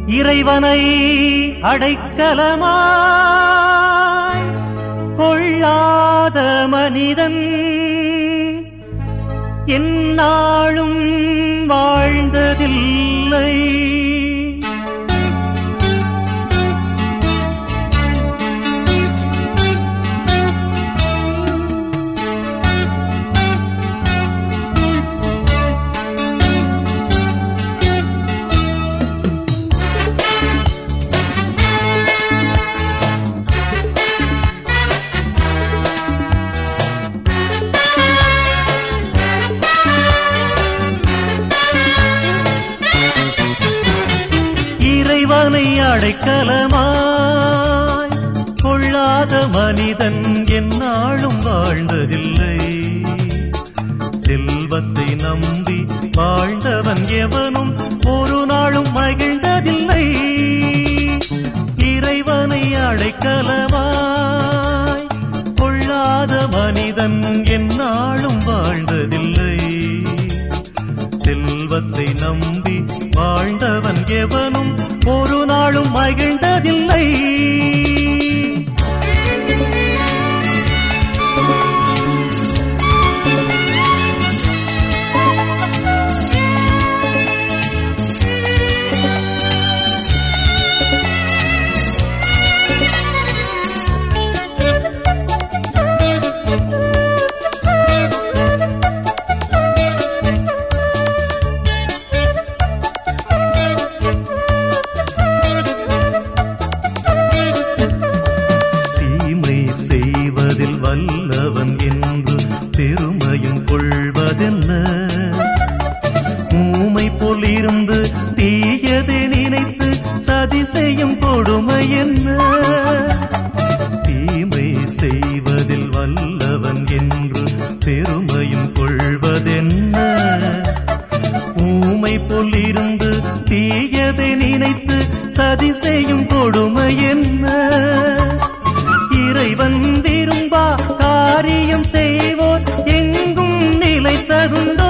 இறைவனை அடைக்கலமாய் கொள்ளாத மனிதன் எந்நாளும் வாழ்ந்ததில்லை இறைவனை அடைக்கலமாய் கொள்ளாத மனிதன் எந்நாளும் வாழ்ந்ததில்லை செல்வத்தை நம்பி வாழ்ந்தவன் எவனும் ஒரு நாளும் மகிழ்ந்ததில்லை இறைவனை அடைக்கலமாய் கொள்ளாத மனிதன் எந்நாளும் வாழ்ந்ததில்லை செல்வத்தை நம்பி வாழ்ந்தவன் எவனும் ஒரு நாளும் மகிழ்ந்ததில்லை தீமை செய்வதில் வல்லவன் என்று பெருமையும் கொள்வதென்ன ஊமை போல் இருந்து தீயதை நினைத்து சதி செய்யும் கொடுமை என்ன தீமை செய்வதில் வல்லவன் என்று பெருமையும் கொள்வதென்ன ஊமை போல் இருந்து தீயதை நினைத்து சதி செய்யும் கொடுமை என்ன இறைவன் விரும்பா காரியம் செய்வோர் எங்கும் நிலைத்தகுந்தோ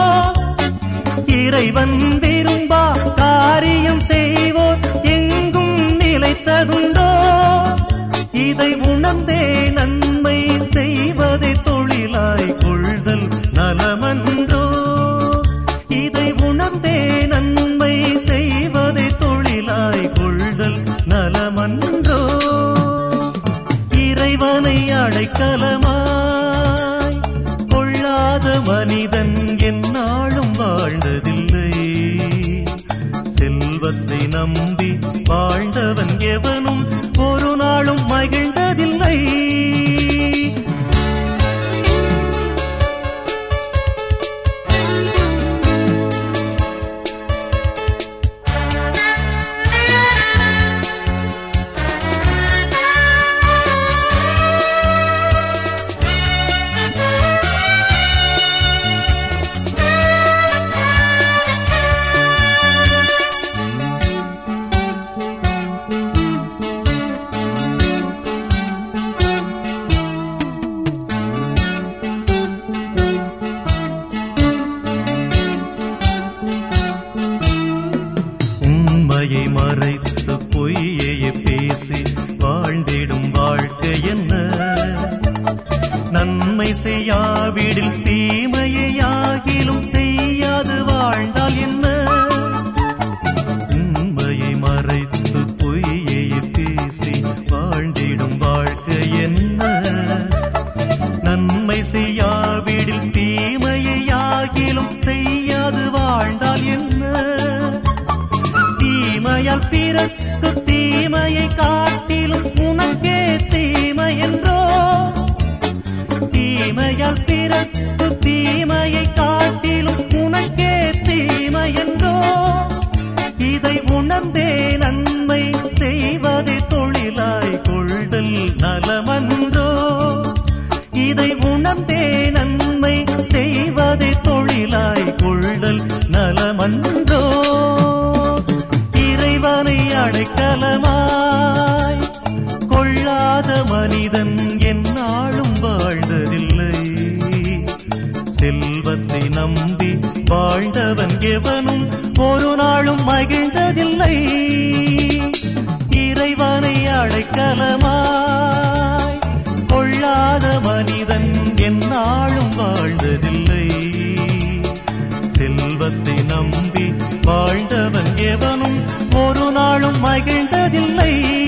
இறைவன் விரும்பா காரியம் செய்வோர் எங்கும் நிலைத்தகுந்தோ இதை உணர்ந்தே நன்மை செய்வதை தொழிலாய் கொள்தல் நலமன்றோ இதை உணர்ந்தே நன்மை செய்வதை தொழிலாய் கொள்தல் நலமன்றோ இறைவனை அடைக்கலமாய் கொள்ளாத மனிதன் எந்நாளும் வாழ்ந்ததில்லை செல்வத்தை நம்பி வாழ்ந்தவன் எவனும் ஒரு நாளும் மகிழ்ந்ததில்லை உண்மையை மறைத்து பொய்யை பேசி வாழ்ந்திடும் வாழ்க்கை என்ன நன்மை செய்யாவிடில் தீமையை ஆகிலும் செய்யாது வாழ்ந்தால் என்ன உண்மையை மறைத்து பொய்யை பேசி வாழ்ந்திடும் வாழ்க்கை என்ன நன்மை செய்யாவிடில் தீமையை ஆகிலும் செய்யாது வாழ்ந்தால் என்ன தீமையால் பிறக்கு தீமையை காட்டிலும் உனக்கே தீமை என்றோ தீமையால் பிறக்கு தீமையை காட்டிலும் உனக்கே தீமை என்றோ இதை உணர்ந்தே நன்மை செய்வதை தொழிலாய் கொள்தல் நலமன்றோ இதை உணர்ந்தே நன்மை செய்வதை தொழிலாய் கொள்தல் நலமன்றோ இறைவனை அடைக்கலமாய் கொள்ளாத மனிதன் எந்நாளும் வாழ்ந்ததில்லை செல்வத்தை நம்பி வாழ்ந்த வாழ்ந்தவன் எவனும் ஒரு நாளும் மகிழ்ந்ததில்லை இறைவனை அடைக்கலமாய் கொள்ளாத மனிதன் எந்நாளும் வாழ்ந்ததில்லை செல்வத்தை நம்பி வாழ்ந்தவன் எவனும் ஒரு நாளும் மகிழ்ந்ததில்லை